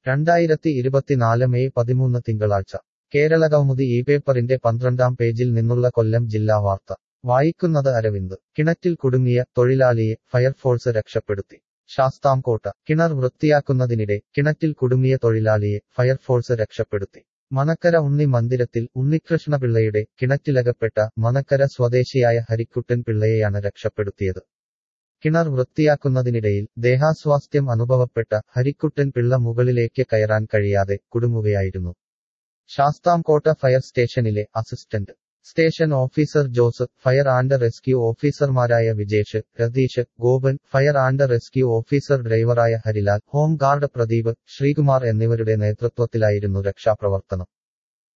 രണ്ടായിരത്തി ഇരുപത്തിനാല് മെയ് പതിമൂന്ന് തിങ്കളാഴ്ച കേരളകൗമുദി ഈ പേപ്പറിന്റെ പന്ത്രണ്ടാം പേജിൽ നിന്നുള്ള കൊല്ലം ജില്ലാ വാർത്ത വായിക്കുന്നത് അരവിന്ദ് കിണറ്റിൽ കുടുങ്ങിയ തൊഴിലാളിയെ ഫയർഫോഴ്സ് രക്ഷപ്പെടുത്തി ശാസ്താംകോട്ട കിണർ വൃത്തിയാക്കുന്നതിനിടെ കിണറ്റിൽ കുടുങ്ങിയ തൊഴിലാളിയെ ഫയർഫോഴ്സ് രക്ഷപ്പെടുത്തി മനക്കര ഉണ്ണി മന്ദിരത്തിൽ ഉണ്ണികൃഷ്ണപിള്ളയുടെ കിണറ്റിലകപ്പെട്ട മനക്കര സ്വദേശിയായ ഹരിക്കുട്ടൻ പിള്ളയെയാണ് രക്ഷപ്പെടുത്തിയത് കിണർ വൃത്തിയാക്കുന്നതിനിടയിൽ ദേഹാസ്വാസ്ഥ്യം അനുഭവപ്പെട്ട ഹരിക്കുട്ടൻ പിള്ള മുകളിലേക്ക് കയറാൻ കഴിയാതെ കുടുങ്ങുകയായിരുന്നു ശാസ്താംകോട്ട ഫയർ സ്റ്റേഷനിലെ assistant station officer Joseph fire and rescue ഓഫീസർമാരായ Vijesh Ratheesh Gopan fire and rescue officer ഡ്രൈവറായ ഹരിലാൽ ഹോം ഗാർഡ് പ്രദീപ് ശ്രീകുമാർ എന്നിവരുടെ നേതൃത്വത്തിലായിരുന്നു രക്ഷാപ്രവർത്തനം